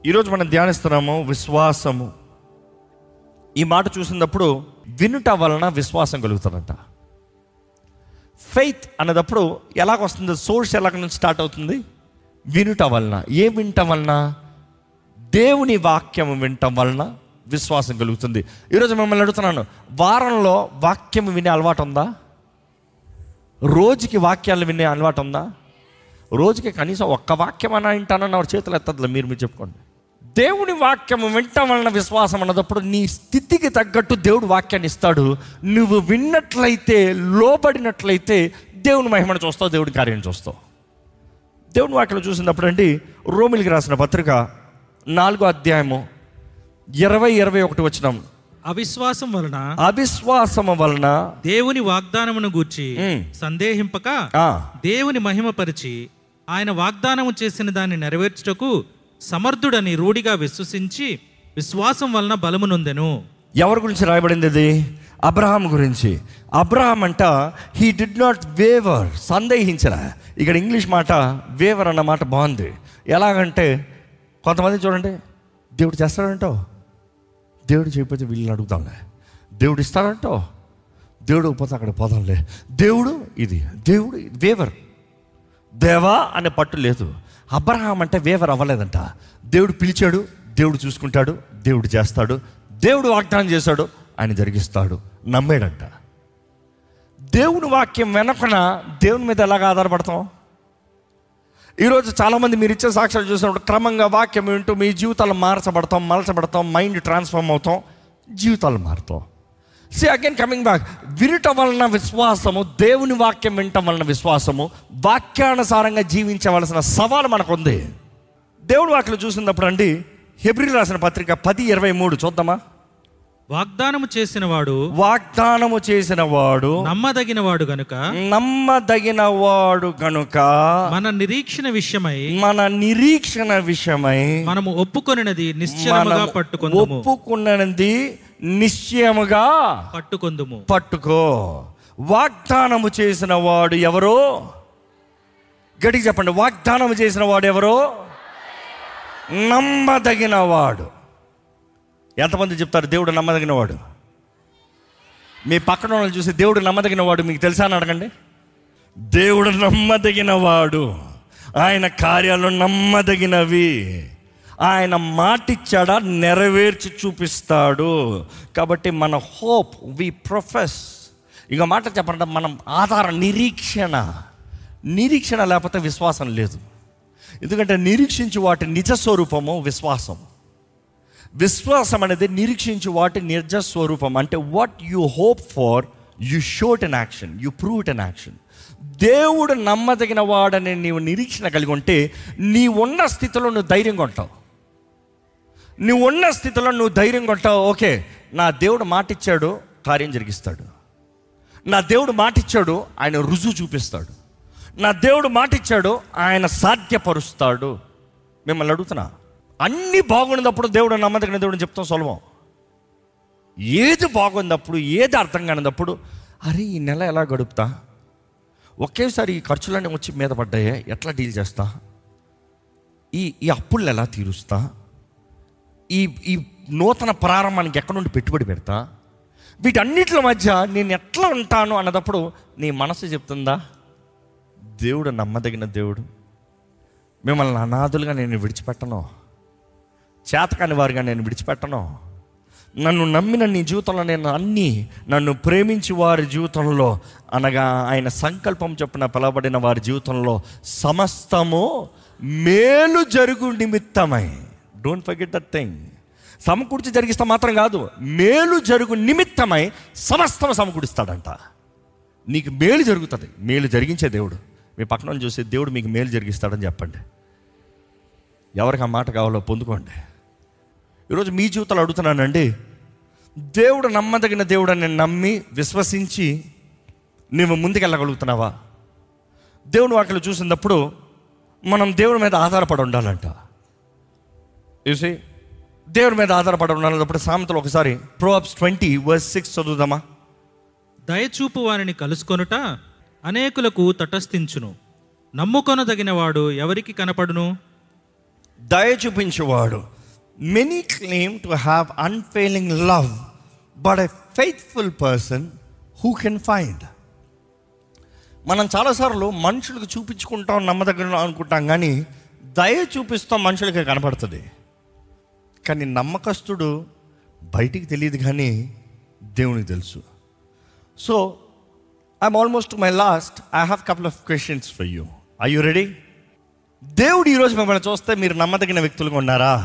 ఈరోజు మనం ధ్యానిస్తున్నాము విశ్వాసము ఈ మాట చూసినప్పుడు వినుట వలన విశ్వాసం కలుగుతుందంట ఫెయిత్ అన్నదప్పుడు ఎలాగ వస్తుంది సోర్స్ ఎలాగ నుంచి స్టార్ట్ అవుతుంది వినుట వలన ఏం వినటం వలన దేవుని వాక్యం వినటం వలన విశ్వాసం కలుగుతుంది ఈరోజు మిమ్మల్ని అడుగుతున్నాను వారంలో వాక్యం వినే అలవాటు ఉందా రోజుకి వాక్యాలు వినే అలవాటు ఉందా రోజుకి కనీసం ఒక్క వాక్యం అన్నా వింటానన్న వాడు చేతులు ఎత్తదులే మీరు మీరు చెప్పుకోండి దేవుని వాక్యం వినటం వలన విశ్వాసం అన్నదప్పుడు నీ స్థితికి తగ్గట్టు దేవుడు వాక్యాన్ని ఇస్తాడు నువ్వు విన్నట్లయితే లోబడినట్లయితే దేవుని మహిమను చూస్తావు దేవుడి కార్యం చూస్తావు దేవుని వాక్యం చూసినప్పుడు అండి రోమిలికి రాసిన పత్రిక నాలుగో అధ్యాయము ఇరవై ఇరవై ఒకటి వచ్చినాం అవిశ్వాసం వలన అవిశ్వాసము వలన దేవుని వాగ్దానమును గూర్చి మ్. సందేహింపక ఆ, దేవుని మహిమపరిచి ఆయన వాగ్దానము చేసిన దాన్ని నెరవేర్చుటకు సమర్థుడని రూఢిగా విశ్వసించి విశ్వాసం వలన బలము నొందెను ఎవరి గురించి రాయబడింది ఇది అబ్రహాం గురించి అబ్రహాం అంట హీ డిడ్ నాట్ వేవర్ సందేహించరా ఇక్కడ ఇంగ్లీష్ మాట వేవర్ అన్న మాట బాగుంది ఎలాగంటే కొంతమంది చూడండి దేవుడు చేస్తాడంటావు దేవుడు చేయకపోతే వీళ్ళని అడుగుతాంలే దేవుడు ఇస్తాడంటావు దేవుడు పోతే అక్కడ పోదాంలే దేవుడు ఇది దేవుడు ఇది వేవర్ దేవా అనే పట్టు లేదు అబ్రహాం అంటే వేవర్ అవ్వలేదంట దేవుడు పిలిచాడు దేవుడు చూసుకుంటాడు దేవుడు చేస్తాడు దేవుడు వాగ్దానం చేశాడు ఆయన జరిగిస్తాడు నమ్మేడంట దేవుని వాక్యం వెనకన దేవుని మీద ఎలాగ ఆధారపడతాం ఈరోజు చాలామంది మీరు ఇచ్చే సాక్ష్యాలు చూసినప్పుడు క్రమంగా వాక్యం వింటూ మీ జీవితాలు మార్చబడతాం మలచబడతాం మైండ్ ట్రాన్స్ఫార్మ్ అవుతాం జీవితాలు మారుతాం సి అగైన్ కమింగ్ బ్యాక్ వినటం వలన విశ్వాసము దేవుని వాక్యం వినటం వలన విశ్వాసము వాక్యానుసారంగా జీవించవలసిన సవాలు మనకు ఉంది దేవుని వాక్యం చూసినప్పుడు అండి హెబ్రి రాసిన పత్రిక పది ఇరవై మూడు చూద్దామా వాగ్దానము చేసిన వాడు వాగ్దానము చేసిన వాడు నమ్మదగిన వాడు గనుక నమ్మదగిన వాడు గనుక మన నిరీక్షణ విషయమై మన నిరీక్షణ విషయమై మనము ఒప్పుకొనినది నిశ్చలముగా మనం పట్టుకుందుము ఒప్పుకున్నది నిశ్చయముగా పట్టుకొందుము పట్టుకో వాగ్దానము చేసిన వాడు ఎవరో గడికి చెప్పండి వాగ్దానము చేసిన వాడు ఎవరో నమ్మదగిన వాడు ఎంతమంది చెప్తారు దేవుడు నమ్మదగిన వాడు మీ పక్కన వాళ్ళని చూసి దేవుడు నమ్మదగిన వాడు మీకు తెలుసా అని అడగండి దేవుడు నమ్మదగిన వాడు ఆయన కార్యాలు నమ్మదగినవి ఆయన మాటిచ్చాడా నెరవేర్చి చూపిస్తాడు కాబట్టి మన హోప్ వి ప్రొఫెస్ ఇక మాట చెప్పండి మనం ఆధార నిరీక్షణ నిరీక్షణ లేకపోతే విశ్వాసం లేదు ఎందుకంటే నిరీక్షించి వాటి నిజ స్వరూపము విశ్వాసం విశ్వాసం అనేది నిరీక్షించి వాటి నిజ స్వరూపం అంటే what you hope for you shot in action you prove it in action దేవుడు నమ్మదగిన వాడని నీవు నిరీక్షణ కలిగి ఉంటే నీ ఉన్న స్థితిలో నువ్వు ధైర్యంగా ఉంటావు నువ్వు ఉన్న స్థితిలో నువ్వు ధైర్యంగా ఉంటావు ఓకే నా దేవుడు మాటిచ్చాడు కార్యం జరిగిస్తాడు నా దేవుడు మాటిచ్చాడు ఆయన రుజువు చూపిస్తాడు నా దేవుడు మాటిచ్చాడు ఆయన సాధ్యపరుస్తాడు మిమ్మల్ని అడుగుతున్నా అన్నీ బాగున్నప్పుడు దేవుడు నమ్మదగిన దేవుడు అని చెప్తాం సులభం ఏది బాగున్నప్పుడు ఏది అర్థం కానినప్పుడు అరే ఈ నెల ఎలా గడుపుతా ఒకేసారి ఈ ఖర్చులన్నీ వచ్చి మీద పడ్డాయే ఎట్లా డీల్ చేస్తా ఈ ఈ అప్పులు ఎలా తీరుస్తా ఈ ఈ నూతన ప్రారంభానికి ఎక్కడ నుండి పెట్టుబడి పెడతా వీటన్నిటిల మధ్య నేను ఎట్లా ఉంటాను అన్నదప్పుడు నీ మనసు చెప్తుందా దేవుడు నమ్మదగిన దేవుడు మిమ్మల్ని అనాథులుగా నేను విడిచిపెట్టను చేతకాని వారిగా నేను విడిచిపెట్టను నన్ను నమ్మిన నీ జీవితంలో నేను అన్ని నన్ను ప్రేమించి వారి జీవితంలో అనగా ఆయన సంకల్పం చొప్పున పిలవబడిన వారి జీవితంలో సమస్తము మేలు జరుగు నిమిత్తమై డోంట్ ఫర్గెట్ దట్ థింగ్ సమకూర్చి జరిగిస్తా మాత్రం కాదు మేలు జరుగు నిమిత్తమై సమస్తం సమకూడిస్తాడంట నీకు మేలు జరుగుతుంది మేలు జరిగించే దేవుడు మీ పక్కన వాళ్ళని చూసి దేవుడు మీకు మేలు జరిగిస్తాడని చెప్పండి ఎవరికి ఆ మాట కావాలో పొందుకోండి ఈరోజు మీ జీవితాలు అడుగుతున్నానండి దేవుడు నమ్మదగిన దేవుడు అని నమ్మి విశ్వసించి నువ్వు ముందుకెళ్ళగలుగుతున్నావా దేవుని వాటిలో చూసినప్పుడు మనం దేవుడి మీద ఆధారపడి ఉండాలంట చూసి దేవుడి మీద ఆధారపడి ఉండాలన్నప్పుడు సామెతలు ఒకసారి ప్రోబ్స్ ట్వంటీ వర్స్ సిక్స్ చదువుదామా దయచూపు వారిని కలుసుకొనుట అనేకులకు తటస్థించును నమ్ముకొనదగిన వాడు ఎవరికి కనపడును దయ చూపించేవాడు many claim to have unfailing love but a faithful person who can find మనం చాలాసార్లు మనుషులకు చూపించుకుంటాం నమ్మదగ్గర అనుకుంటాం కానీ దయ చూపిస్తాం మనుషులకి కనపడుతుంది కానీ నమ్మకస్తుడు బయటికి తెలియదు కానీ దేవునికి తెలుసు so I'm almost my last I have couple of questions for you I you ready దేవుడు ఈరోజు మిమ్మల్ని చూస్తే మీరు నమ్మదగిన వ్యక్తులుగా ఉన్నారా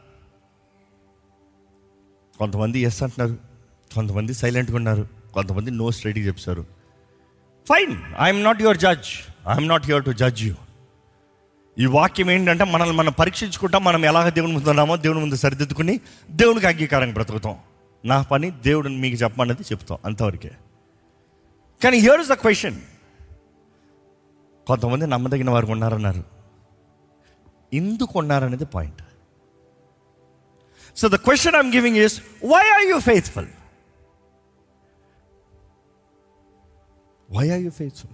కొంతమంది ఎస్ అంటున్నారు కొంతమంది సైలెంట్గా ఉన్నారు కొంతమంది నో స్టడీ చెప్తారు fine I'm not your judge I'm not your to judge you ఈ వాక్యం ఏంటంటే మనల్ని మనం పరీక్షించుకుంటాం మనం ఎలాగ దేవుని ముందు ఉన్నామో దేవుని ముందు సరిదిద్దుకుని దేవునికి అంగీకారంగా బ్రతుకుతాం నా పని దేవుడిని మీకు చెప్పమన్నది చెప్తాం అంతవరకే కానీ హియర్ ఇస్ ద క్వశ్చన్ కొంతమంది నమ్మదగిన వారు ఉన్నారన్నారు ఎందుకు ఉన్నారనేది point so the question I'm giving is why are you faithful why are you faithful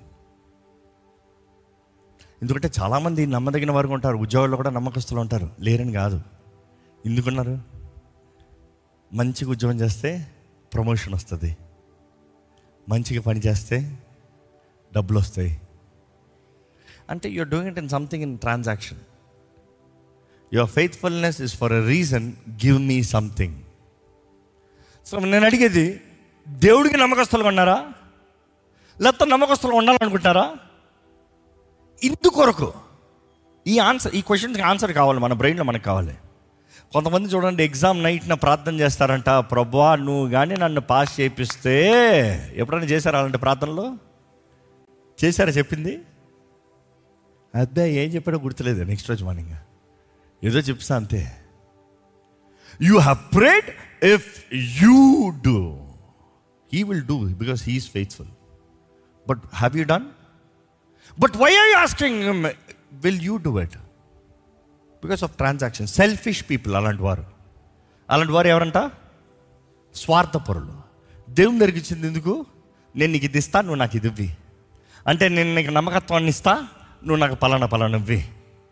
ఎందుకంటే చాలామంది నమ్మదగిన వారు ఉంటారు ఉద్యోగాల్లో కూడా నమ్మకస్తులు ఉంటారు లేరని కాదు ఎందుకున్నారు మంచిగా ఉద్యోగం చేస్తే ప్రమోషన్ వస్తుంది మంచిగా పని చేస్తే డబ్బులు వస్తాయి అంటే you're doing it in something in transaction your faithfulness is for a reason give me something so నేను అడిగేది దేవుడికి నమ్మకస్తులుగా ఉన్నారా లేకపోతే నమ్మకస్తులు ఉండాలనుకుంటారా ఇందుకొరకు ఈ ఆన్సర్ ఈ క్వశ్చన్స్కి ఆన్సర్ కావాలి మన బ్రెయిన్లో మనకు కావాలి కొంతమంది చూడండి ఎగ్జామ్ నైట్న ప్రార్థన చేస్తారంట ప్రభా నువ్వు కానీ నన్ను పాస్ చేపిస్తే ఎప్పుడైనా చేశారా అలాంటి ప్రార్థనలో చేశారా చెప్పింది అదే ఏం చెప్పాడో గుర్తులేదు నెక్స్ట్ రోజు మార్నింగ్ ఏదో చెప్తా అంతే you have prayed if you do he will do because he is faithful but have you done but why are you asking will you do it because of transaction selfish people అలాంటి వారు అలాంటి వారు ఎవరంట స్వార్థపరులు దేవుని దగ్గరికి ఇచ్చింది ఎందుకు నేను నీకు ఇది ఇస్తా నువ్వు నాకు ఇది ఇవ్వి అంటే నేను నీకు నమ్మకత్వాన్ని ఇస్తా నువ్వు నాకు పలానా పలానా ఇవ్వి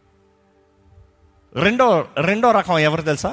రెండో రెండో రకం ఎవరు తెలుసా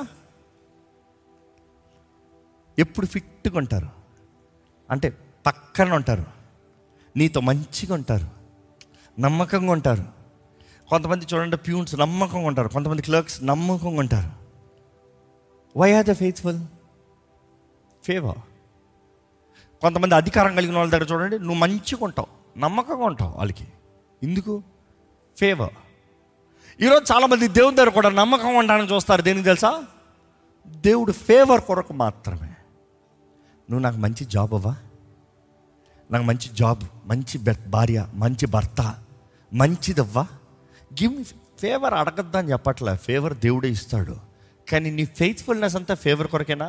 ఎప్పుడు ఫిట్గా ఉంటారు అంటే పక్కన ఉంటారు నీతో మంచిగా ఉంటారు నమ్మకంగా ఉంటారు కొంతమంది చూడండి ప్యూన్స్ నమ్మకంగా ఉంటారు కొంతమంది క్లర్క్స్ నమ్మకంగా ఉంటారు why are the faithful favour కొంతమంది అధికారం కలిగిన వాళ్ళ దగ్గర చూడండి నువ్వు మంచిగా ఉంటావు నమ్మకంగా ఉంటావు వాళ్ళకి ఎందుకు ఫేవర్ ఈరోజు చాలామంది దేవుని దగ్గర కూడా నమ్మకం ఉండడానికి చూస్తారు దేనికి తెలుసా దేవుడు ఫేవర్ కొరకు మాత్రమే నువ్వు నాకు మంచి జాబ్ అవ్వా నాకు మంచి జాబ్ మంచి బె- భార్య మంచి భర్త మంచిదవ్వా గివ్ మీ ఫేవర్ అడగద్దా అని చెప్పట్లే ఫేవర్ దేవుడే ఇస్తాడు కానీ నీ ఫెయిత్ఫుల్నెస్ అంతా ఫేవర్ కొరకేనా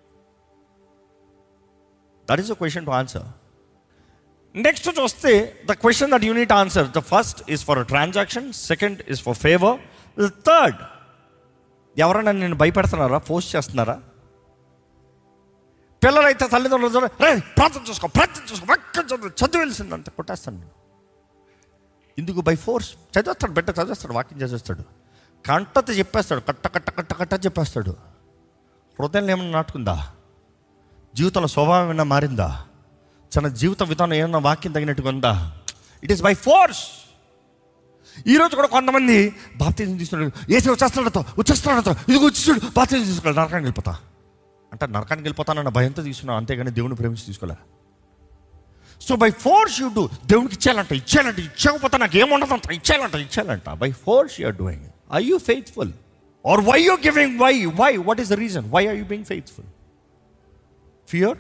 that is a question to answer next చూస్తే the question that you need answer the first is for transaction second is for favour the third ఎవరైనా నేను భయపెడుతున్నారా ఫోర్స్ చేస్తున్నారా పిల్లలైతే తల్లిదండ్రులు చూడ రే ప్రార్థన చూసుకో ప్రార్థన చూసుకో పక్కన చదువు చదివేసిందంటే కొట్టేస్తాను నేను. ఎందుకు బై ఫోర్స్ చదివేస్తాడు బిడ్డ చదివేస్తాడు వాకింగ్ చేసేస్తాడు కంటత చెప్పేస్తాడు కట్ట కట్ట కట్ట కట్ట చెప్పేస్తాడు హృదయం ఏమన్నా నాటుకుందా జీవితంలో స్వభావం ఏమన్నా మారిందా తన జీవిత విధానం ఏమన్నా వాక్యం తగినట్టుగా ఉందా ఇట్ ఈస్ బై ఫోర్స్ ఈరోజు కూడా కొంతమంది బాప్తీజం తీసుకున్నాడు ఏసీ వచ్చేస్తాడతో వచ్చేస్తాడతో ఇదిగో వచ్చేసాడు బాప్తీజం తీసుకోవాలి నరకానికి వెళ్ళిపోతా అంటే నరకానికి వెళ్ళిపోతానన్న భయంతో తీసుకున్నావు అంతేగాని దేవుని ప్రేమించి తీసుకోలే so by force you do దేవునికి ఇచ్చేయాలంట ఇచ్చేయాలంట ఇచ్చేయకపోతే నాకు ఏముండదంట ఇచ్చేయాలంట ఇచ్చేయాలంట by force you're doing I you faithful are why you giving why why what is the reason why are you being faithful fear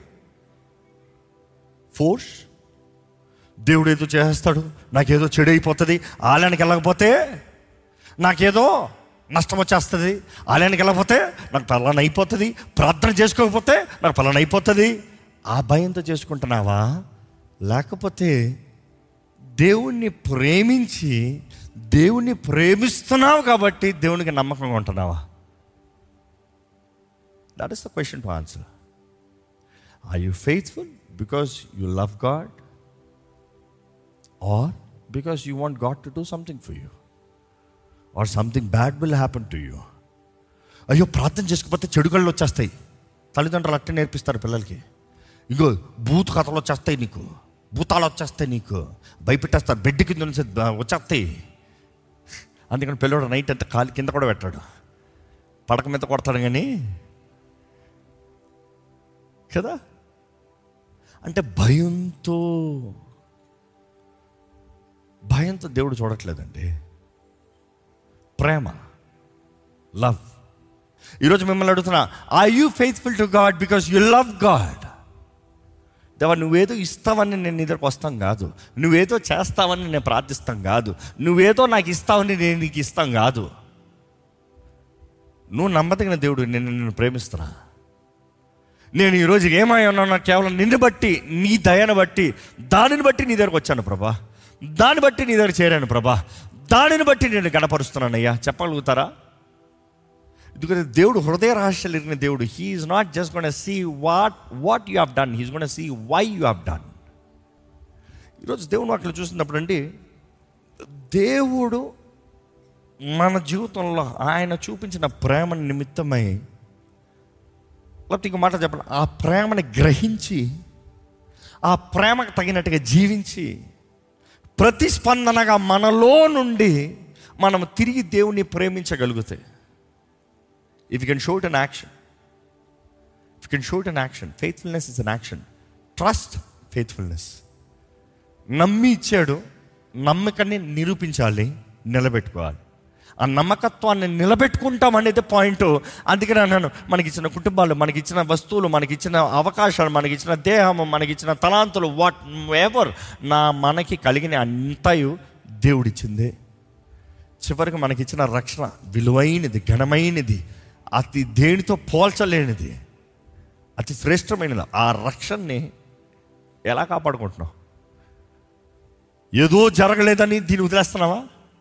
force దేవుడు ఏదో చేస్తాడు నాకేదో చెడు అయిపోతుంది ఆలయానికి వెళ్ళకపోతే నాకేదో నష్టం వచ్చేస్తుంది ఆలయానికి వెళ్ళకపోతే నాకు పలానా అయిపోతుంది ప్రార్థన చేసుకోకపోతే నాకు పలానా అయిపోతుంది ఆ భయంతో చేసుకుంటున్నావా లేకపోతే దేవుణ్ణి ప్రేమించి దేవుణ్ణి ప్రేమిస్తున్నావు కాబట్టి దేవునికి నమ్మకంగా ఉంటున్నావా that is the question to answer are you faithful because you love God or because you want God to do something for you or something bad will happen to you అయ్యో ప్రార్థన చేసుకోకపోతే చెడు కళ్ళు వచ్చేస్తాయి తల్లిదండ్రులు అట్టే నేర్పిస్తారు పిల్లలకి ఇగో భూత కథలు వచ్చేస్తాయి నీకు భూతాలు వచ్చేస్తాయి నీకు భయపెట్టేస్తారు బెడ్ కింద నుంచి వచ్చేస్తాయి అందుకని పిల్లవాడు నైట్ అంతా కాలు కింద కూడా పెట్టాడు పడక మీద కొడతాడు కానీ కదా అంటే భయంతో భయంతో దేవుడు చూడట్లేదండి ప్రేమ లవ్ ఈరోజు మిమ్మల్ని అడుగుతున్నా I you faithful to God because you love God దేవా నువ్వేదో ఇస్తావని నేను నీ దగ్గరకు వస్తాం కాదు నువ్వేదో చేస్తావని నేను ప్రార్థిస్తాం కాదు నువ్వేదో నాకు ఇస్తావని నేను నీకు ఇస్తాం కాదు నువ్వు నమ్మదగిన దేవుడు నేను నిన్ను ప్రేమిస్తున్నా నేను ఈరోజు ఏమై ఉన్నానో కేవలం నిన్ను బట్టి నీ దయను బట్టి దానిని బట్టి నీ దగ్గరకు వచ్చాను ప్రభా దాన్ని బట్టి నీ దగ్గర చేరాను ప్రభా దానిని బట్టి నేను గణపరుస్తున్నానయ్యా చెప్పగలుగుతారా ఎందుకంటే దేవుడు హృదయ రహస్యాలు ఎరిగిన దేవుడు he's not just gonna see what what you have done he's gonna see why you have done ఈరోజు దేవుడు అక్కడ చూసినప్పుడు అండి దేవుడు మన జీవితంలో ఆయన చూపించిన ప్రేమ నిమిత్తమై లేకపోతే ఇంకో మాట చెప్పాలి ఆ ప్రేమని గ్రహించి ఆ ప్రేమకు తగినట్టుగా జీవించి ప్రతిస్పందనగా మనలో నుండి మనం తిరిగి దేవుని ప్రేమించగలిగితే if you can show it in action if you can show it in action faithfulness is in action trust faithfulness నమ్మి ఇచ్చాడు నమ్మకాన్ని నిరూపించాలి నిలబెట్టుకోవాలి ఆ నమ్మకత్వాన్ని నిలబెట్టుకుంటాం అనేది పాయింట్ అందుకని అన్నాను మనకిచ్చిన కుటుంబాలు మనకిచ్చిన వస్తువులు మనకిచ్చిన అవకాశాలు మనకిచ్చిన దేహము మనకిచ్చిన తలాంతులు వాట్ ఎవర్ నా మనకి కలిగిన అంతయు దేవుడిచ్చిందే చివరికి మనకిచ్చిన రక్షణ విలువైనది ఘనమైనది అతి దేనితో పోల్చలేనిది అతి శ్రేష్టమైనది ఆ రక్షణని ఎలా కాపాడుకుంటున్నావు ఏదో జరగలేదని దీన్ని వదిలేస్తున్నావా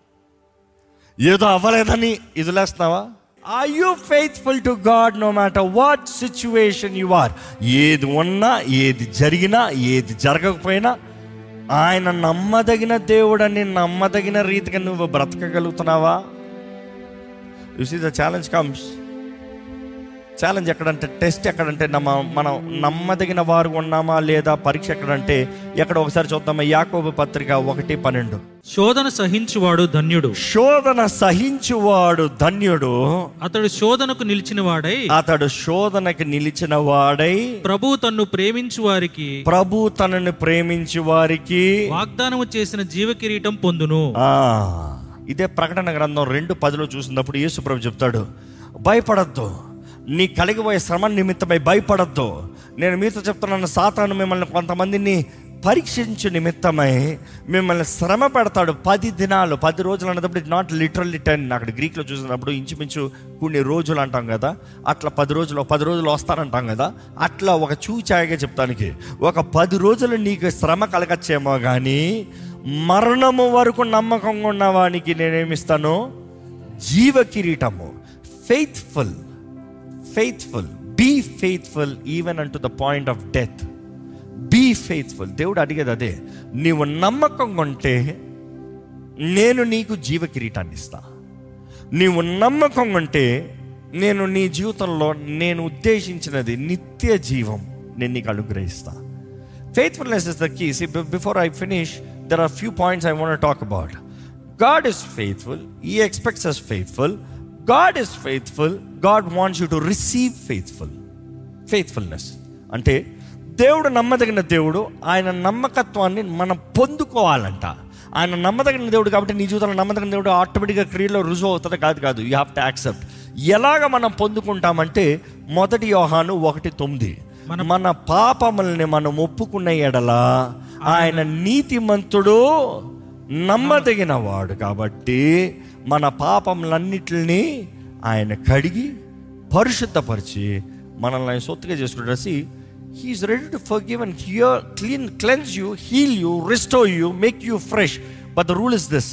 ఏదో అవ్వలేదని ఇది వదిలేస్తున్నావా are you faithful to God no matter what situation you are ఏది ఉన్నా ఏది జరిగినా ఏది జరగకపోయినా ఆయన నమ్మదగిన దేవుడని నమ్మదగిన రీతిగా నువ్వు బ్రతకగలుగుతున్నావా you see the challenge comes challenge ఎక్కడంటే టెస్ట్ ఎక్కడంటే నమ్మ మనం నమ్మదగిన వారు ఉన్నామా లేదా పరీక్ష ఎక్కడంటే ఎక్కడ ఒకసారి చూద్దామా యాకోబు పత్రిక ఒకటి పన్నెండు శోధన సహించువాడు ధన్యుడు శోధన సహించువాడు ధన్యుడు అతడు శోధనకు నిలిచిన వాడై అతడు శోధనకి నిలిచిన వాడై ప్రభు తన్ను ప్రేమించు వారికి ప్రభు తనని ప్రేమించి వారికి వాగ్దానము చేసిన జీవ కిరీటం పొందును ఆ, ఇదే ప్రకటన గ్రంథం రెండు పదిలో చూసినప్పుడు యేసు ప్రభు చెప్తాడు భయపడద్దు నీ కలిగిపోయే శ్రమ నిమిత్తమై భయపడద్దు నేను మీతో చెప్తున్నాను సాతాను మిమ్మల్ని కొంతమందిని పరీక్షించు నిమిత్తమై మిమ్మల్ని శ్రమ పెడతాడు పది దినాలు పది రోజులు అన్నప్పుడు ఇట్ నాట్ లిటరల్లీ టెన్ అక్కడ గ్రీక్లో చూసినప్పుడు ఇంచుమించు కొన్ని రోజులు అంటాం కదా అట్లా పది రోజులు పది రోజులు వస్తారంటాం కదా అట్లా ఒక చూచాయగా చెప్తానికి ఒక పది రోజులు నీకు శ్రమ కలగచ్చేమో కానీ మరణము వరకు నమ్మకంగా ఉన్నవానికి నేనేమిస్తాను జీవ కిరీటము faithful faithful be faithful even unto the point of death be faithful దేవుడు అడిగేది అదే నీవు నమ్మకంగా ఉంటే నేను నీకు జీవ కిరీటాన్ని ఇస్తా నీవు నమ్మకంగా ఉంటే నేను నీ జీవితంలో నేను ఉద్దేశించినది నిత్య జీవం నేను నీకు అనుగ్రహిస్తా faithfulness is the key see before I finish there are few points I want talk about God is faithful he expects us faithful God is faithful God wants you to receive faithful faithfulness అంటే దేవుడు నమ్మదగిన దేవుడు ఆయన నమ్మకత్వాన్ని మనం పొందుకోవాలంట ఆయన నమ్మదగిన దేవుడు కాబట్టి నీ జీవితంలో నమ్మదగిన దేవుడు ఆటోమేటిక్గా క్రియలో రుజువు అవుతుంది కాదు కాదు యూ హ్యావ్ టు యాక్సెప్ట్ ఎలాగ మనం పొందుకుంటామంటే మొదటి యోహాను ఒకటి తొమ్మిది మన పాపముల్ని మనం ఒప్పుకున్న ఎడల ఆయన నీతిమంతుడు నమ్మదగిన వాడు కాబట్టి మన పాపములన్నిటిని ఆయన కడిగి పరిశుద్ధపరిచి మనల్ని ఆయన సొత్తుగా చేసుకుంటాసి he's ready to forgive and here clean cleanse you heal you restore you make you fresh but the rule is this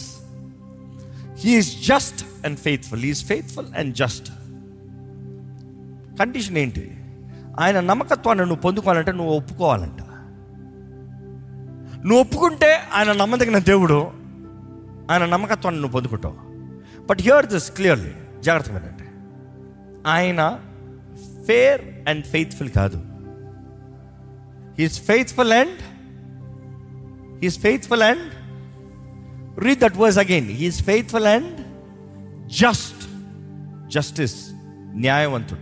he's just and faithful is faithful and just condition ఏంటి ఆయన నమ్మకత్వాన్ని నువ్వు పొందుకోవాలంటే నువ్వు ఒప్పుకోవాలంట నువ్వు ఒప్పుకుంటే ఆయన నమ్మదగిన దేవుడు ఆయన నమ్మకత్వాన్ని నువ్వు పొందుకుంటావు బట్ హియర్ దిస్ క్లియర్లీ జాగ్రత్తగా వినండి ఆయన ఫేర్ అండ్ ఫెయిత్ఫుల్ కాదు he's faithful and he's faithful and read that verse again he's faithful and just justice న్యాయవంతుడు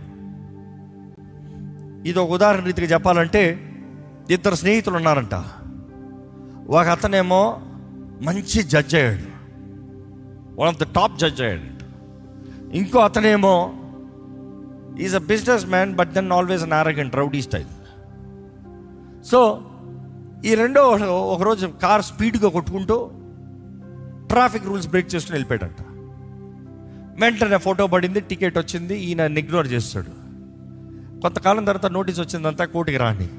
ఇది ఒక ఉదాహరణ రీతిగా చెప్పాలంటే ఇద్దరు స్నేహితులు ఉన్నారంట ఒక అతనేమో మంచి జడ్జ్ అయ్యాడు one of the top judge అయ్యాడు ఇంకో అతనేమో is a business man but then always an arrogant rowdy style so ఈ రెండో ఒకరోజు కార్ స్పీడ్గా కొట్టుకుంటూ ట్రాఫిక్ రూల్స్ బ్రేక్ చేసుకుని వెళ్ళిపోయాడంట వెంటనే ఫోటో పడింది టికెట్ వచ్చింది ఈయన ఇగ్నోర్ చేస్తాడు కొంతకాలం తర్వాత నోటీస్ వచ్చిందంతా కోర్టుకి రాని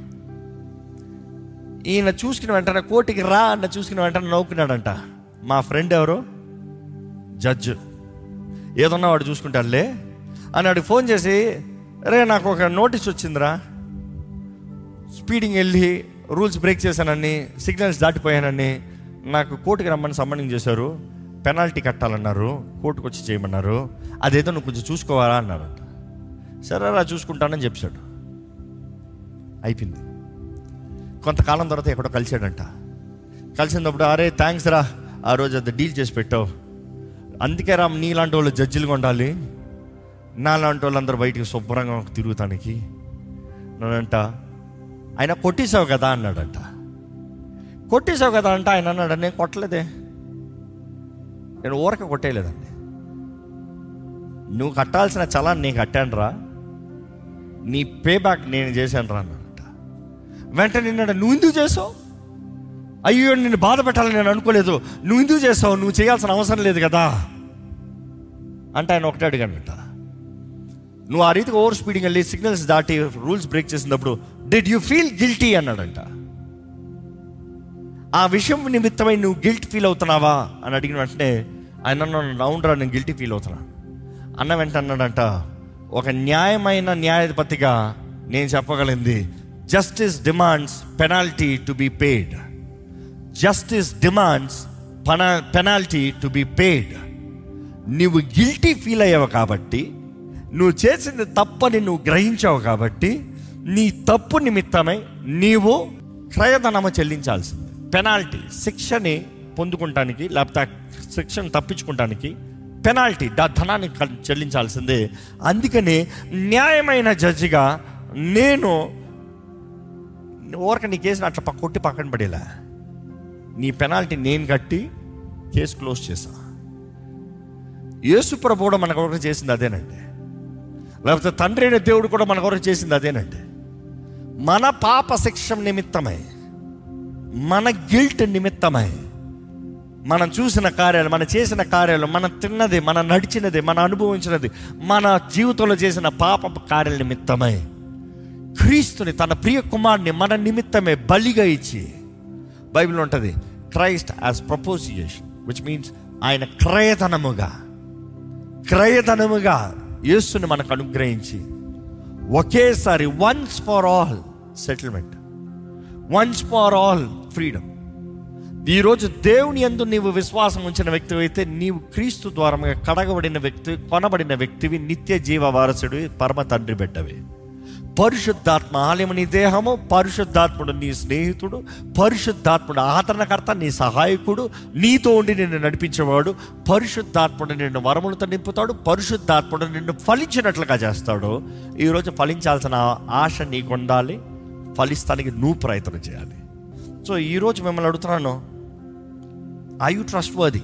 ఈయన చూసుకున్న వెంటనే కోర్టుకి రా అన్న చూసుకున్న వెంటనే నవ్వుకున్నాడంట మా ఫ్రెండ్ ఎవరు జడ్జ్ ఏదన్నా వాడు చూసుకుంటాడులే అని వాడికి ఫోన్ చేసి రే నాకు ఒక నోటీస్ వచ్చిందిరా స్పీడింగ్ వెళ్ళి రూల్స్ బ్రేక్ చేశానని సిగ్నల్స్ దాటిపోయానని నాకు కోర్టుకి రమ్మని సంబంధం చేశారు పెనాల్టీ కట్టాలన్నారు కోర్టుకు వచ్చి చేయమన్నారు అదేదో నువ్వు కొంచెం చూసుకోవాలా అన్నారంట సరే రా చూసుకుంటానని చెప్పాడు అయిపోయింది కొంతకాలం తర్వాత ఎక్కడో కలిసాడంట కలిసినప్పుడు అరే థ్యాంక్స్ రా ఆ రోజు అది డీల్ చేసి పెట్టావు అందుకే రా నీలాంటి వాళ్ళు జడ్జిలుగా ఉండాలి నాలాంటి వాళ్ళందరూ బయటికి శుభ్రంగా తిరుగుతానికి నేనంట ఆయన కొట్టేశావు కదా అన్నాడంట కొట్టేశావు కదా అంటే ఆయన అన్నాడు నేను కొట్టలేదే నేను ఊరక కొట్టేయలేదండి నువ్వు కట్టాల్సిన చలాన్ని నేను కట్టాను రా నీ పే బ్యాక్ నేను చేశాను రా అన్నాడంట వెంటనే నిన్నాడు నువ్వు ఎందుకు చేసావు అయ్యో నిన్ను బాధ పెట్టాలని నేను అనుకోలేదు నువ్వు ఎందుకు చేసావు నువ్వు చేయాల్సిన అవసరం లేదు కదా అంటే ఆయన ఒకటే అడిగాడంట నువ్వు ఆ రీతిగా ఓవర్ స్పీడింగ్ వెళ్ళి సిగ్నల్స్ దాటి రూల్స్ బ్రేక్ చేసినప్పుడు డిడ్ యూ ఫీల్ గిల్టీ అన్నాడంట ఆ విషయం నిమిత్తమై నువ్వు గిల్ట్ ఫీల్ అవుతున్నావా అని అడిగిన వెంటనే ఆయన అన్నాడు అవునరా నేను గిల్టీ ఫీల్ అవుతున్నా అన్న వెంట అన్నాడంట ఒక న్యాయమైన న్యాయాధిపతిగా నేను చెప్పగలిగింది justice demands penalty to be paid justice demands పనా పెనాల్టీ టు బి పేడ్ నువ్వు గిల్టీ ఫీల్ అయ్యావు కాబట్టి నువ్వు చేసింది తప్పని నువ్వు గ్రహించావు కాబట్టి నీ తప్పు నిమిత్తమై నీవు క్రయధనము చెల్లించాల్సింది పెనాల్టీ శిక్షని పొందుకుంటానికి లేకపోతే ఆ శిక్షను తప్పించుకుంటానికి పెనాల్టీ దా ధనాన్ని క- చెల్లించాల్సిందే అందుకని న్యాయమైన జడ్జిగా నేను ఊరక నీ కేసుని అట్లా పక్క- కొట్టి పక్కన పడేలా నీ పెనాల్టీ నేను కట్టి కేసు క్లోజ్ చేశా యేసు ప్రభు కూడా మన కొరకు చేసింది అదేనండి లేకపోతే తండ్రి అయిన దేవుడు కూడా మన కొరకు చేసింది అదేనండి మన పాప శిక్ష నిమిత్తమై మన గిల్ట్ నిమిత్తమై మనం చూసిన కార్యాలు మనం చేసిన కార్యాలు మనం తిన్నది మనం నడిచినది మనం అనుభవించినది మన జీవితంలో చేసిన పాప కార్యాల నిమిత్తమై క్రీస్తుని తన ప్రియ కుమారుని మన నిమిత్తమే బలిగా ఇచ్చి బైబిల్ ఉంటుంది Christ as propitiation which means ఆయన క్రయధనముగా క్రయధనముగా యేసుని మనకు అనుగ్రహించి ఒకేసారి once for all settlement once for all freedom ఈరోజు దేవుని యందు నీవు విశ్వాసం ఉంచిన వ్యక్తి అయితే నీవు క్రీస్తు ద్వారముగా కడగబడిన వ్యక్తి కొనబడిన వ్యక్తివి నిత్య జీవ వారసుడివి పరమ తండ్రి బిడ్డవి పరిశుద్ధాత్మ ఆలయము నీ దేహము పరిశుద్ధాత్ముడు నీ స్నేహితుడు పరిశుద్ధాత్ముడు ఆదరణకర్త నీ సహాయకుడు నీతో ఉండి నిన్ను నడిపించేవాడు పరిశుద్ధాత్ముడు నిన్ను వరములతో నింపుతాడు పరిశుద్ధాత్ముడు నిన్ను ఫలించినట్లుగా చేస్తాడు ఈరోజు ఫలించాల్సిన ఆశ నీకు ఉండాలి ఫలిస్తానికి నువ్వు ప్రయత్నం చేయాలి సో ఈరోజు మిమ్మల్ని అడుగుతున్నాను I you trustworthy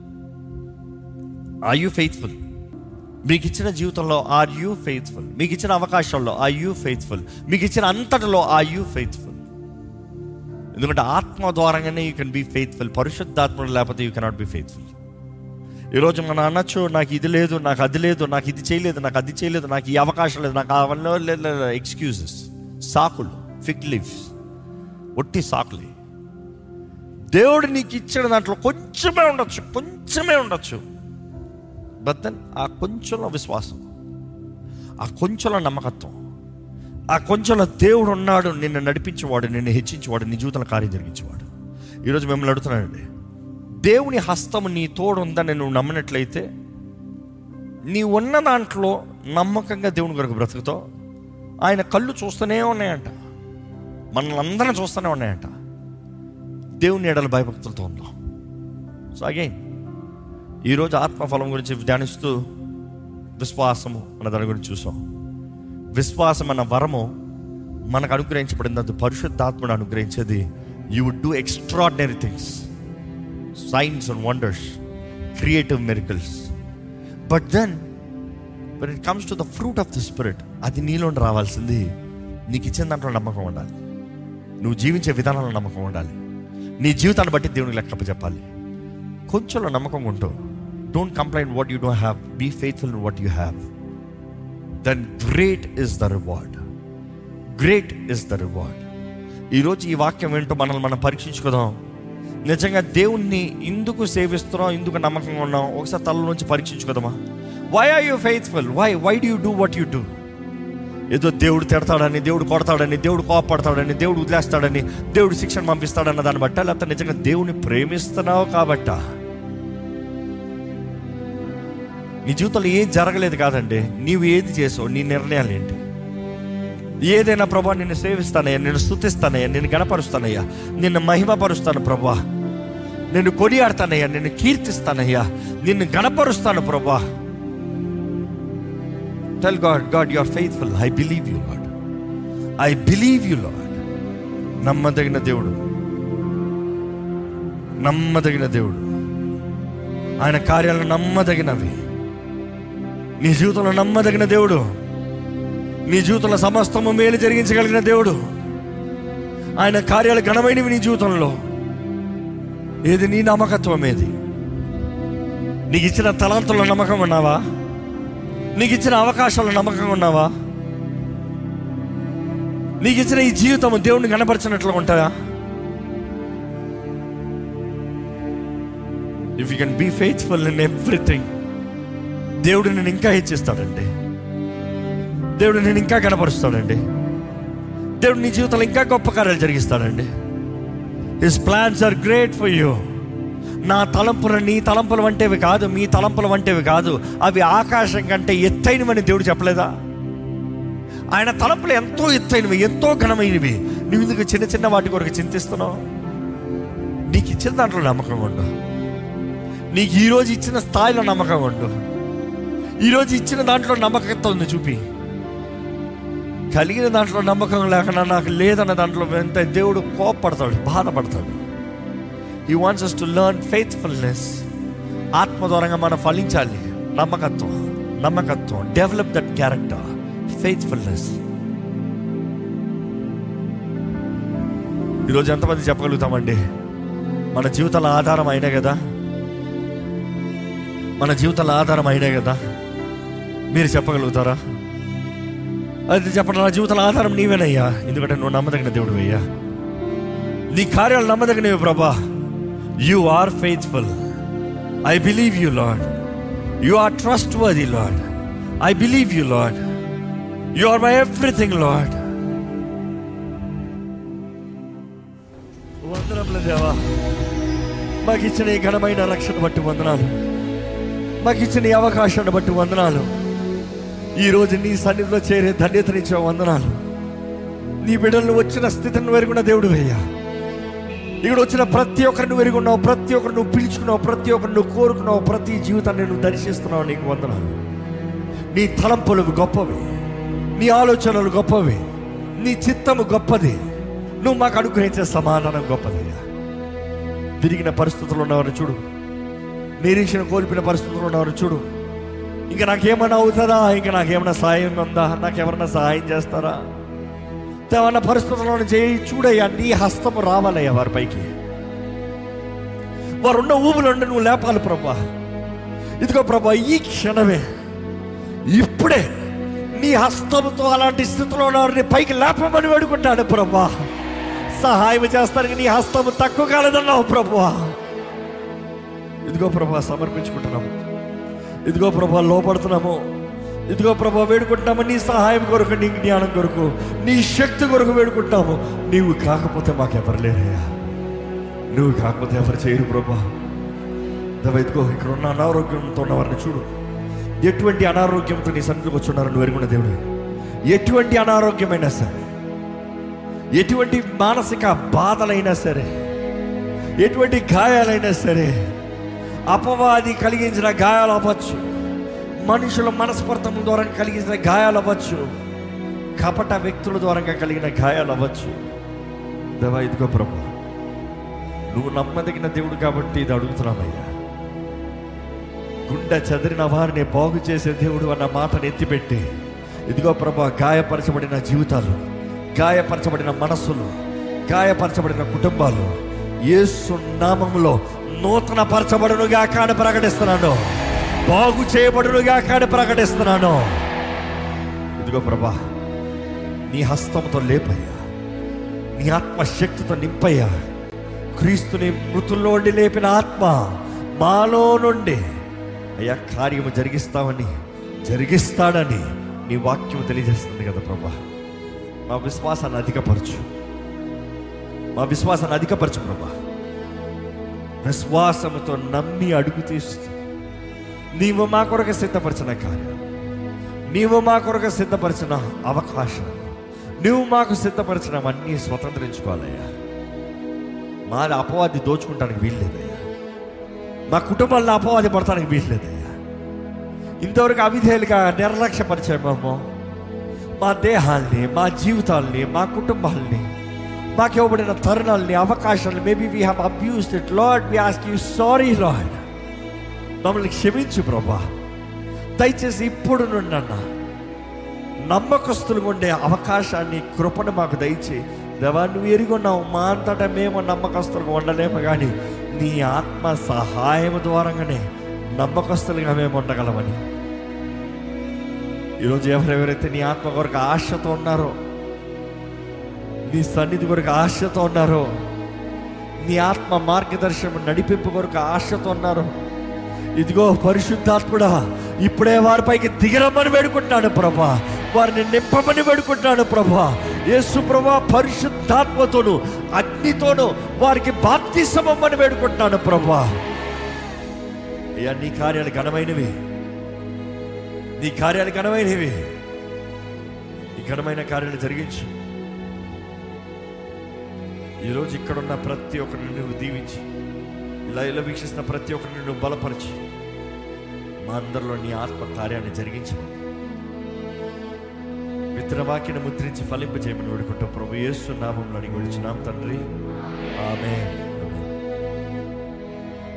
I you faithful మీకు ఇచ్చిన జీవితంలో ఆర్ యూ ఫెయిత్ఫుల్ మీకు ఇచ్చిన అవకాశాల్లో ఆర్ యూ ఫెయిత్ఫుల్ మీకు ఇచ్చిన అంతటిలో ఆర్ యూ ఫెయిత్ఫుల్ ఎందుకంటే ఆత్మ ద్వారంగానే యూ కెన్ బీ ఫెయిత్ఫుల్ పరిశుద్ధాత్మడు లేకపోతే యూ కెనాట్ బి ఫెయిత్ఫుల్ ఈరోజు మనం అనొచ్చు నాకు ఇది లేదు నాకు అది లేదు నాకు ఇది చేయలేదు నాకు అది చేయలేదు నాకు ఈ అవకాశం లేదు నాకు అవన్నీ లేదు ఎక్స్క్యూజెస్ సాకులు ఫిక్ లీవ్స్ ఒట్టి సాకులే దేవుడు నీకు ఇచ్చిన దాంట్లో కొంచెమే ఉండొచ్చు కొంచెమే ఉండొచ్చు బట్ దెన్ ఆ కొంచెంలో విశ్వాసం ఆ కొంచెంలో నమ్మకత్వం ఆ కొంచెంలో దేవుడు ఉన్నాడు నిన్ను నడిపించేవాడు నిన్ను హెచ్చించేవాడు నీ జీవితంలో కార్యం జరిగించేవాడు ఈరోజు మిమ్మల్ని అడుగుతున్నానండి దేవుని హస్తము నీ తోడు ఉందని నువ్వు నమ్మినట్లయితే నీ ఉన్న దాంట్లో నమ్మకంగా దేవుని కొరకు బ్రతుకుతావు ఆయన కళ్ళు చూస్తూనే ఉన్నాయంట మనల్ని అందరం చూస్తూనే ఉన్నాయంట దేవుని ఎడల భయభక్తులతో ఉందాం సో అగైన్ ఈరోజు ఆత్మఫలం గురించి ధ్యానిస్తూ విశ్వాసము అన్న దాని గురించి చూసాం విశ్వాసం అన్న వరము మనకు అనుగ్రహించబడింది అది పరిశుద్ధాత్మను అనుగ్రహించేది you would do extraordinary things signs and wonders creative miracles but then but it comes to the fruit of the spirit అది నీలో రావాల్సింది నీకు ఇచ్చిన దాంట్లో నమ్మకం ఉండాలి నువ్వు జీవించే విధానంలో నమ్మకం ఉండాలి నీ జీవితాన్ని బట్టి దేవునికి లెక్కప్ప చెప్పాలి కొంచెంలో నమ్మకం ఉంటూ don't complaint what you don't have be faithful in what you have then great is the reward great is the reward ఈరోజు ఈ వాక్యం ఏంటో మనల్ని మనం పరీక్షించుకుందాం నిజంగా దేవుణ్ణి ఎందుకు సేవిస్తున్నాం ఎందుకు నమ్మకంగా ఉన్నాం ఒకసారి తల నుంచి పరీక్షించుకుందామా why are you faithful why why do you do what you do ఏదో దేవుడు తిడతాడని దేవుడు కొడతాడని దేవుడు కోపడతాడని దేవుడు వదిలేస్తాడని దేవుడు శిక్షణ పంపిస్తాడన్న దాన్ని బట్ట లేకపోతే నిజంగా దేవుని ప్రేమిస్తున్నావు కాబట్ట నీ జీవితంలో ఏం జరగలేదు కాదండి నీవు ఏది చేసావు నీ నిర్ణయాలు ఏంటి ఏదైనా ప్రభా నిన్ను సేవిస్తానయ్యా నిన్ను స్థుతిస్తానయ్యా నిన్ను గణపరుస్తానయ్యా నిన్ను మహిమపరుస్తాను ప్రభా నిన్ను కొనియాడతానయ్యా నిన్ను కీర్తిస్తానయ్యా నిన్ను గణపరుస్తాను ప్రభా tell God God you are faithful I believe you Lord I believe you Lord నమ్మదగిన దేవుడు నమ్మదగిన దేవుడు ఆయన కార్యాలు నమ్మదగినవి నీ జీవితంలో నమ్మదగిన దేవుడు నీ జీవితంలో సమస్తము మేలు జరిగించగలిగిన దేవుడు ఆయన కార్యాలు ఘనమైనవి నీ జీవితంలో ఏది నీ నమ్మకత్వం ఏది నీకు ఇచ్చిన తలాంతుల్లో నమ్మకం ఉన్నావా నీకు ఇచ్చిన అవకాశాలు నమ్మకంగా ఉన్నావా నీకు ఇచ్చిన ఈ జీవితం దేవుణ్ణి కనపరిచినట్లు ఉంటాయా if you can be faithful in everything దేవుడు నేను ఇంకా హెచ్చిస్తాడండి దేవుడు నేను ఇంకా కనపరుస్తాడండి దేవుడు నీ జీవితంలో ఇంకా గొప్ప కార్యాలు జరిగిస్తాడండి his plans are great for you నా తలంపులు నీ తలంపులు వంటివి కాదు మీ తలంపులు వంటివి కాదు అవి ఆకాశం కంటే ఎత్తైనవని దేవుడు చెప్పలేదా ఆయన తలంపులు ఎంతో ఎత్తైనవి ఎంతో ఘనమైనవి నువ్వు ఎందుకు చిన్న చిన్న వాటి కొరకు చింతిస్తున్నావు నీకు ఇచ్చిన దాంట్లో నమ్మకం ఉండు నీకు ఈరోజు ఇచ్చిన స్థాయిలో నమ్మకం ఉండు ఈరోజు ఇచ్చిన దాంట్లో నమ్మకంతో ఉంది చూపి కలిగిన దాంట్లో నమ్మకం లేకుండా నాకు లేదన్న దాంట్లో ఎంత దేవుడు కోపడతాడు బాధపడతాడు he wants us to learn faithfulness ఆత్మ ద్వారంగా మనం ఫలించాలి నమ్మకత్వం నమ్మకత్వం డెవలప్ దట్ క్యారెక్టర్ ఫెయిత్ఫుల్నెస్ ఈరోజు ఎంతమంది చెప్పగలుగుతామండి మన జీవితాల ఆధారం అయినా కదా మన జీవితాల ఆధారం అయినా కదా మీరు చెప్పగలుగుతారా అది చెప్పండి నా జీవితాల ఆధారం నీవేనయ్యా ఎందుకంటే నువ్వు నమ్మదగిన దేవుడు అయ్యా నీ కార్యాలు నమ్మదగినవి ప్రభా you are faithful I believe you Lord you are trustworthy Lord I believe you Lord you are my everything Lord వందనములు దేవా మాకు ఇచ్చిన ఈ ఘనమైన రక్షణ బట్టి వందనాలు మాకు ఇచ్చిన ఈ అవకాశాన్ని బట్టి వందనాలు ఈ రోజు నీ సన్నిధిలో చేరే ధన్యతనిచ్చే వందనాలు నీ బిడ్డలను వచ్చిన స్థితిని వెరుగున్న దేవుడు అయ్యా ఇక్కడ వచ్చిన ప్రతి ఒక్కరిని వెరుగున్నావు ప్రతి ఒక్కరు నువ్వు పిలుచుకున్నావు ప్రతి ఒక్కరు నువ్వు కోరుకున్నావు ప్రతి జీవితాన్ని నువ్వు దర్శిస్తున్నావు నీకు వందనాలు నీ తలంపులు గొప్పవి నీ ఆలోచనలు గొప్పవి నీ చిత్తము గొప్పది నువ్వు మాకు అనుగ్రహించే సమాధానం గొప్పదయ్యా తిరిగిన పరిస్థితుల్లో ఉన్నవారిని చూడు నిరీక్షణ కోల్పోయిన పరిస్థితుల్లో ఉన్నవారిని చూడు ఇంకా నాకేమైనా అవుతుందా ఇంకా నాకేమైనా సహాయం ఉందా నాకెవరైనా సహాయం చేస్తారా ఏమన్నా పరిస్థితులను చేయి చూడయ్యా నీ హస్తము రావాలయ్యా వారి పైకి వారు ఉన్న ఊబులుండి నువ్వు లేపాలి ప్రభా ఇదిగో ప్రభా ఈ క్షణమే ఇప్పుడే నీ హస్తముతో అలాంటి స్థితిలో ఉన్నవారిని పైకి లేపమని వేడుకుంటాడు ప్రభా సహాయం చేస్తానికి నీ హస్తము తక్కువ కాలేదన్నావు ప్రభా ఇదిగో ప్రభా సమర్పించుకుంటున్నాము ఇదిగో ప్రభా లోపడుతున్నాము ఇదిగో ప్రభా వేడుకుంటున్నాము నీ సహాయం కొరకు నీ జ్ఞానం కొరకు నీ శక్తి కొరకు వేడుకుంటాము నీవు కాకపోతే మాకెవరు లేరయ్యా నువ్వు కాకపోతే ఎవరు చేయరు ప్రభా దేవా, ఇదిగో ఇక్కడ ఉన్న అనారోగ్యంతో ఉన్న వారిని చూడు ఎటువంటి అనారోగ్యంతో నీ సన్నిధికి వచ్చున్నారు నువ్వు ఎరుగున్న దేవుడు ఎటువంటి అనారోగ్యమైనా సరే ఎటువంటి మానసిక బాధలైనా సరే ఎటువంటి గాయాలైనా సరే అపవాది కలిగించిన గాయాలు అవ్వచ్చు మనుషుల మనస్పర్ధముల ద్వారా కలిగించిన గాయాలు అవ్వచ్చు కపట వ్యక్తుల ద్వారా కలిగిన గాయాలు అవ్వచ్చు దేవా ఇదిగో ప్రభు నువ్వు నమ్మదగిన దేవుడు కాబట్టి ఇది అడుగుతున్నామయ్యా గుండె చెదిరిన వారిని బాగు చేసే దేవుడు అన్న మాటను ఎత్తిపెట్టి ఇదిగో ప్రభు గాయపరచబడిన జీవితాలు గాయపరచబడిన మనస్సులు గాయపరచబడిన కుటుంబాలు యేసు నామములో నూతన పరచబడునుగా కాని ప్రకటిస్తున్నాను బాగు చేయబడునుగా కాని ప్రకటిస్తున్నాను ఇదిగో ప్రభా నీ హస్తంతో లేపయ్యా నీ ఆత్మ శక్తితో నింపయ్యా క్రీస్తుని మృతుల్లోండి లేపిన ఆత్మ మాలో నుండి అయ్యా కార్యము జరిగిస్తామని జరిగిస్తాడని నీ వాక్యం తెలియజేస్తుంది కదా ప్రభా మా విశ్వాసాన్ని అధికపరచు మా విశ్వాసాన్ని అధికపరచు ప్రభా విశ్వాసముతో నమ్మి అడుగు తీస్తూ నీవు మా కొరకు సిద్ధపరిచిన కార్యాలు నీవు మా కొరకు సిద్ధపరిచిన అవకాశాలు నువ్వు మాకు సిద్ధపరిచినవన్నీ స్వతంత్రించుకోవాలయ్యా మాది అపవాది దోచుకుంటానికి వీల్లేదయ్యా మా కుటుంబాలను అపవాది పడటానికి వీల్లేదయ్యా ఇంతవరకు అవిధేయులుగా నిర్లక్ష్యపరిచామేమో మా దేహాల్ని మా జీవితాల్ని మా కుటుంబాల్ని మాకు ఇవ్వబడిన తరుణాలని అవకాశాలు maybe we have abused it Lord we ask you sorry Lord మమ్మల్ని క్షమించు ప్రభా దయచేసి ఇప్పుడు నుండి అన్న నమ్మకస్తులుగా ఉండే అవకాశాన్ని కృపను మాకు దయచే దేవా నువ్వు ఎరుగున్నావు మా అంతటా మేము నమ్మకస్తులుగా ఉండలేము కానీ నీ ఆత్మ సహాయం ద్వారాగానే నమ్మకస్తులుగా మేము ఉండగలమని ఈరోజు ఎవరెవరైతే నీ ఆత్మ కొరకు ఆశతో ఉన్నారో నీ సన్నిధి కొరకు ఆశతో ఉన్నారో నీ ఆత్మ మార్గదర్శనం నడిపింపు కొరకు ఆశతో ఉన్నారు ఇదిగో పరిశుద్ధాత్ముడా ఇప్పుడే వారిపైకి దిగరమ్మని వేడుకుంటాను ప్రభా వారిని నింపమని వేడుకుంటాను ప్రభా యేసు ప్రభా పరిశుద్ధాత్మతోను అగ్నితోను వారికి బాప్తిసమమ్మని వేడుకుంటాను ప్రభా అయ్యా నీ కార్యాలు ఘనమైనవి నీ కార్యాలు ఘనమైనవి ఈ ఘనమైన కార్యాలు జరిగించు ఈరోజు ఇక్కడున్న ప్రతి ఒక్కరిని నువ్వు దీవించి ఇలా ఇలా వీక్షిస్తున్న ప్రతి ఒక్కరిని నువ్వు బలపరిచి మా అందరిలో నీ ఆత్మ కార్యాన్ని జరిగించమని విత్తన వాక్యను ముద్రించి ఫలింపజేయమని వేడుకుంటాం ప్రభు యేసు నామంలో అడిగి విడిచున్నాం తండ్రి ఆమె